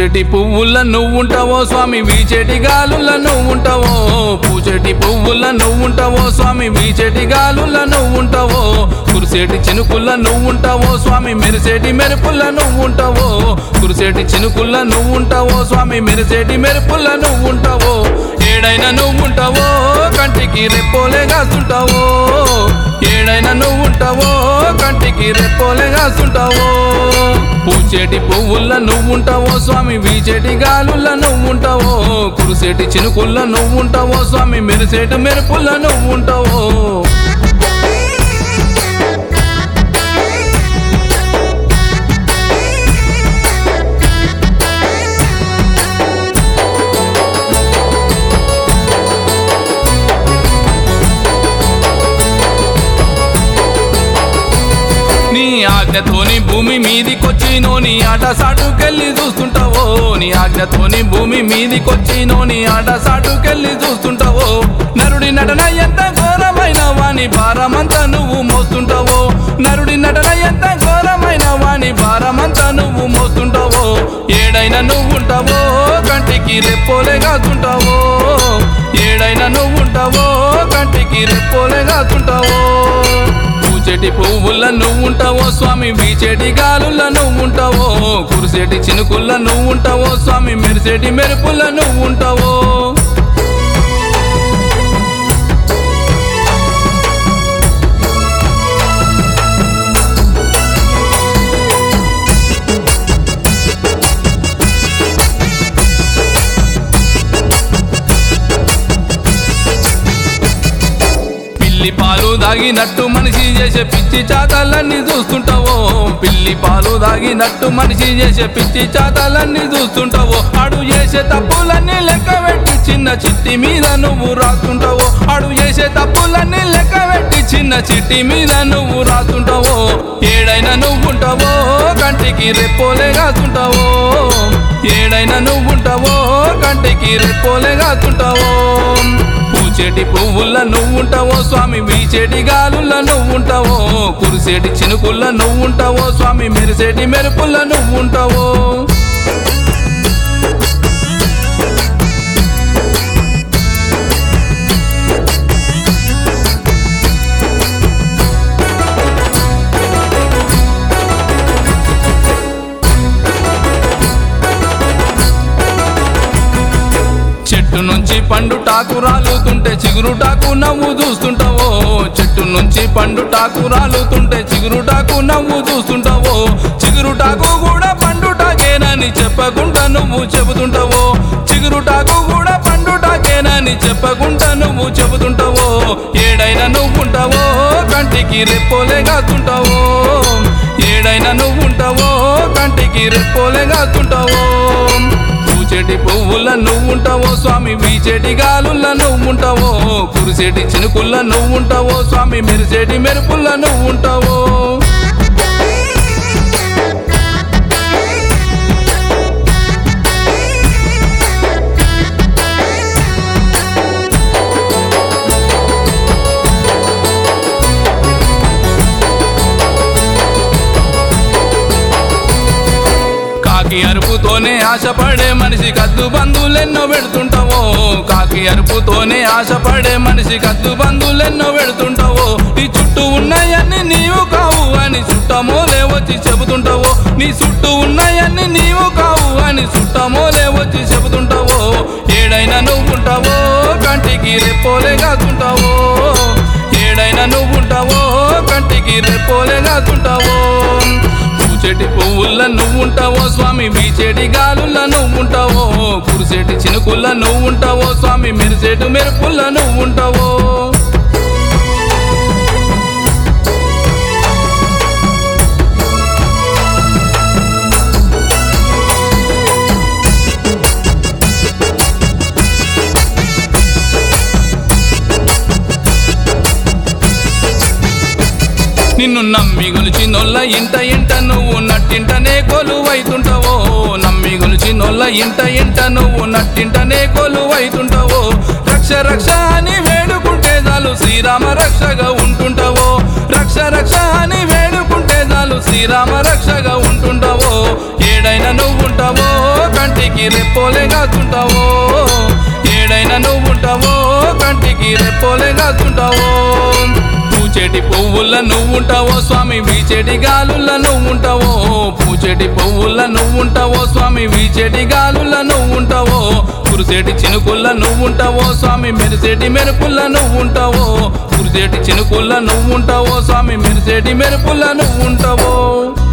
పూచెటి పువ్వుల నువ్వుంటావో స్వామి వీచెటి గాలుల నువ్వుంటావో పూచెటి పువ్వుల నువ్వుంటావో స్వామి వీచెటి గాలుల నువ్వుంటావో కురిసేటి చినుకుల నువ్వుంటావో స్వామి మెరిసేటి మెరుపుల నువ్వుంటావో కురిసేటి చినుకుల నువ్వుంటావో స్వామి మెరిసేటి మెరుపుల నువ్వుంటావో ఏడైనా నువ్వుంటావో కంటికి రెప్పోలే కాస్తుంటావో ఏడైనా నువ్వుంటావో కంటికి రెప్పోలే కాస్తుంటావో పూచేటి పువ్వుల నువ్వుంటావో స్వామి వీచేటి గాలుల నువ్వుంటావో కురిసేటి చినుకుల్ల నువ్వుంటావో స్వామి మెరిసేటి మెరుపుల్ల నువ్వుంటావో నీ ఆజ్ఞతోని భూమి మీదికొచ్చినో నీ ఆట సాటుకెళ్ళి చూస్తుంటావో నీ ఆజ్ఞతోని భూమి మీదికొచ్చినో నీ ఆట సాటుకెళ్ళి చూస్తుంటావో నరుడి నటన ఎంత ఘోరమైన వాని భారమంతా నువ్వు మోస్తుంటావో నరుడి నటన ఎంత ఘోరమైన వాని భారమంతా నువ్వు మోస్తుంటావో ఏడైనా నువ్వుంటావో కంటికి రెప్పోలే కాస్తుంటావో ఏడైనా నువ్వుంటావో కంటికి రెప్పోలే కాస్తుంటావో పూచెటి పువ్వుల నువ్వుంటావో స్వామి వీచెటి గాలుల నువ్వుంటావో కురిసేటి చినుకుల్ల నువ్వుంటావో స్వామి మెరిసేటి మెరుపుల నువ్వుంటావో పిల్లి పాలు దాగినట్టు మనిషి చేసే పిచ్చి చాతాలన్నీ చూస్తుంటావో పిల్లి పాలు దాగినట్టు మనిషి చేసే పిచ్చి చాతాలన్నీ చూస్తుంటావో అడు చేసే తప్పులన్నీ లెక్క పెట్టి చిన్న చిట్టి మీద నువ్వు రాస్తుంటావో అడు చేసే తప్పులన్నీ లెక్క పెట్టి చిన్న చిట్టి మీద నువ్వు రాస్తుంటావో ఏడైనా నువ్వుంటావో కంటికి రెప్పోలే కాస్తుంటావో ఏడైనా నువ్వుంటావో కంటికి రెప్పోలే కాస్తుంటావో పూచెటి పువ్వుల నువ్వుంటావో స్వామి వీచెటి గాలుల నువ్వుంటావో కురిసేటి చినుకుల్ల నువ్వుంటావో స్వామి మెరిసేటి మెరుపుల్ల నువ్వుంటావో చెట్టు నుంచి పండు టాకు రాలుతుంటే చిగురు టాకు నవ్వు చూస్తుంటావో చెట్టు నుంచి పండు టాకు రాలుతుంటే చిగురు టాకు నవ్వు చూస్తుంటావో చిగురు టాకు కూడా పండు టాకేనని చెప్పకుండా నువ్వు చెబుతుంటావో చిగురు టాకు కూడా పండు టాకేనని చెప్పకుండా నువ్వు చెబుతుంటావో ఏడైనా నువ్వుంటావో కంటికి రెప్పోలే కాస్తుంటావో ఏడైనా నువ్వుంటావో కంటికి రెప్పోలే కాస్తుంటావో పూచెటి పువ్వుల నువ్వుంటావో స్వామి వీచెటి గాలుల నువ్వుంటావో కురిసేటి చినుకుల్ల నువ్వుంటావో స్వామి మెరిసేటి మెరుపుల్ల నువ్వుంటావో కాకి అరుపుతోనే ఆశపడే మనిషి కద్దు బంధువులెన్నో పెడుతుంటావో కాకి అరుపుతోనే ఆశపడే మనిషి కద్దు బంధువులెన్నో పెడుతుంటావో నీ చుట్టూ ఉన్నాయన్ని నీవు కావు అని చుట్టమోలే వచ్చి చెబుతుంటావో నీ చుట్టూ ఉన్నాయన్ని నీవు కావు అని చుట్టమోలే వచ్చి చెబుతుంటావో ఏడైనా నువ్వుంటావో కంటికి రెప్పోలే కాస్తుంటావో ఏడైనా నువ్వుంటావో కంటికి రెప్పోలే కాస్తుంటావో పూచెటి పువ్వుల నువ్వుంటావో స్వామి వీచెటి గాలుల నువ్వుంటావో కురిసేటి చినుకుల్ల నువ్వుంటావో స్వామి మెరిసేటి మెరుపుల్ల నువ్వుంటావో నిన్ను నమ్మి గొలిచి నొల్ల ఇంట ఇంట నువ్వు నట్టింటనే కొలువైతుంటావో నమ్మి గొలిచి నొల్ల ఇంట ఇంట నువ్వు నట్టింటనే కొలువైతుంటావో రక్ష రక్ష అని వేడుకుంటే చాలు శ్రీరామ రక్షగా ఉంటుంటావో రక్ష రక్ష అని వేడుకుంటే చాలు శ్రీరామ రక్షగా ఉంటుంటావో ఏడైనా నువ్వుంటావో కంటి కంటికి రెప్పోలే కాచుంటావో ఏడైనా నువ్వుంటావో కంటికి రెప్పోలే కాచుంటావో పూచేటి పువ్వుల నువ్వుంటావో స్వామి వీచేటి గాలుల నువ్వుంటావో పూచేటి పువ్వుల నువ్వుంటావో స్వామి వీచేటి గాలుల నువ్వుంటావో కురిసేటి చినుకుల్ల నువ్వుంటావో స్వామి మెరిసేటి మెరుపుల్ల నువ్వుంటావో కురిసేటి చినుకుల్ల నువ్వుంటావో స్వామి మెరిసేటి మెరుపుల్ల నువ్వుంటావో